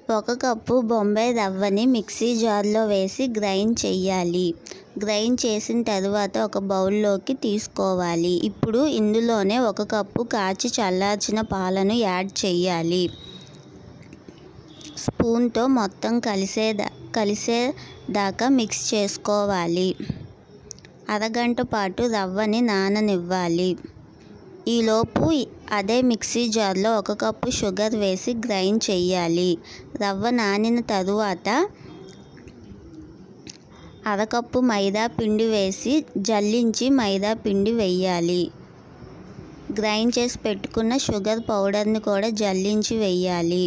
ఒక కప్పు బొంబాయి రవ్వని మిక్సీ జార్లో వేసి గ్రైండ్ చెయ్యాలి గ్రైండ్ చేసిన తర్వాత ఒక బౌల్లోకి తీసుకోవాలి ఇప్పుడు ఇందులోనే ఒక కప్పు కాచి చల్లార్చిన పాలను యాడ్ చెయ్యాలి స్పూన్తో మొత్తం కలిసేదా కలిసేదాకా మిక్స్ చేసుకోవాలి అరగంట పాటు రవ్వని నాననివ్వాలి ఈలోపు అదే మిక్సీ జార్లో ఒక కప్పు షుగర్ వేసి గ్రైండ్ చెయ్యాలి రవ్వ నానిన తరువాత అరకప్పు మైదా పిండి వేసి జల్లించి మైదా పిండి వేయాలి గ్రైండ్ చేసి పెట్టుకున్న షుగర్ పౌడర్ని కూడా జల్లించి వేయాలి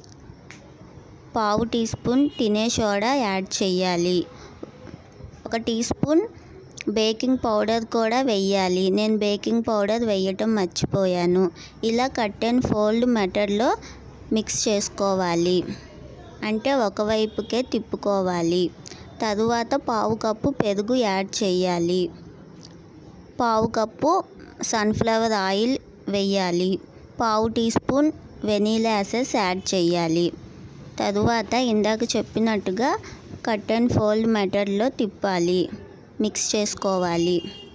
పావు టీ స్పూన్ తినే సోడా యాడ్ చేయాలి ఒక టీ స్పూన్ బేకింగ్ పౌడర్ కూడా వెయ్యాలి నేను బేకింగ్ పౌడర్ వేయటం మర్చిపోయాను ఇలా కట్ అండ్ ఫోల్డ్ మెథడ్లో మిక్స్ చేసుకోవాలి అంటే ఒకవైపుకే తిప్పుకోవాలి తరువాత పావు కప్పు పెరుగు యాడ్ చేయాలి పావు కప్పు సన్ఫ్లవర్ ఆయిల్ వేయాలి పావు teaspoon vanilla essence add చేయాలి తరువాత ఇందాక చెప్పినట్టుగా కట్ అండ్ ఫోల్డ్ మెథడ్లో తిప్పాలి మిక్స్ చేసుకోవాలి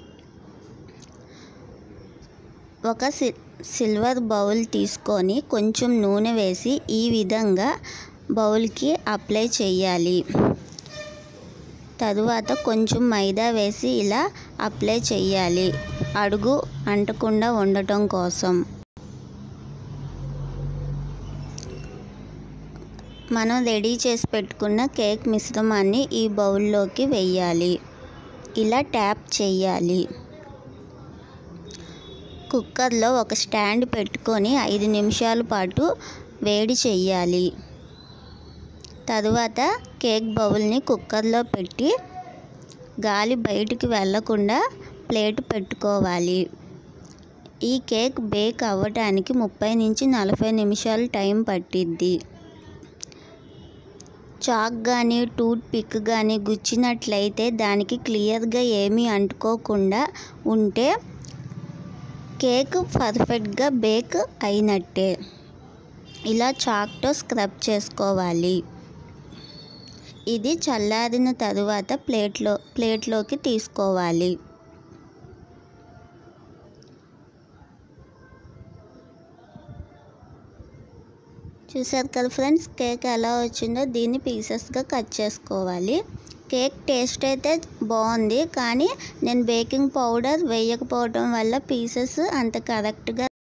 ఒక సి సిల్వర్ బౌల్ తీసుకొని కొంచెం నూనె వేసి ఈ విధంగా బౌల్కి అప్లై చేయాలి తరువాత కొంచెం మైదా వేసి ఇలా అప్లై చేయాలి అడుగు అంటకుండా ఉండటం కోసం మనం రెడీ చేసి పెట్టుకున్న కేక్ మిశ్రమాన్ని ఈ బౌల్లోకి వెయ్యాలి ఇలా ట్యాప్ చేయాలి కుక్కర్లో ఒక స్టాండ్ పెట్టుకొని ఐదు నిమిషాల పాటు వేడి చేయాలి తరువాత కేక్ బౌల్ని కుక్కర్లో పెట్టి గాలి బయటికి వెళ్ళకుండా ప్లేట్ పెట్టుకోవాలి ఈ కేక్ బేక్ అవ్వటానికి ముప్పై నుంచి నలభై నిమిషాలు టైం పట్టిద్ది చాక్ కానీ టూత్ పిక్ కానీ గుచ్చినట్లయితే దానికి క్లియర్గా ఏమీ అంటుకోకుండా ఉంటే కేక్ పర్ఫెక్ట్గా బేక్ అయినట్టే ఇలా చాక్తో స్క్రబ్ చేసుకోవాలి ఇది చల్లారిన తరువాత ప్లేట్లో ప్లేట్లోకి తీసుకోవాలి చూసారు కదా ఫ్రెండ్స్ కేక్ ఎలా వచ్చిందో దీన్ని పీసెస్గా కట్ చేసుకోవాలి కేక్ టేస్ట్ అయితే బాగుంది కానీ నేను బేకింగ్ పౌడర్ వేయకపోవడం వల్ల పీసెస్ అంత కరెక్ట్గా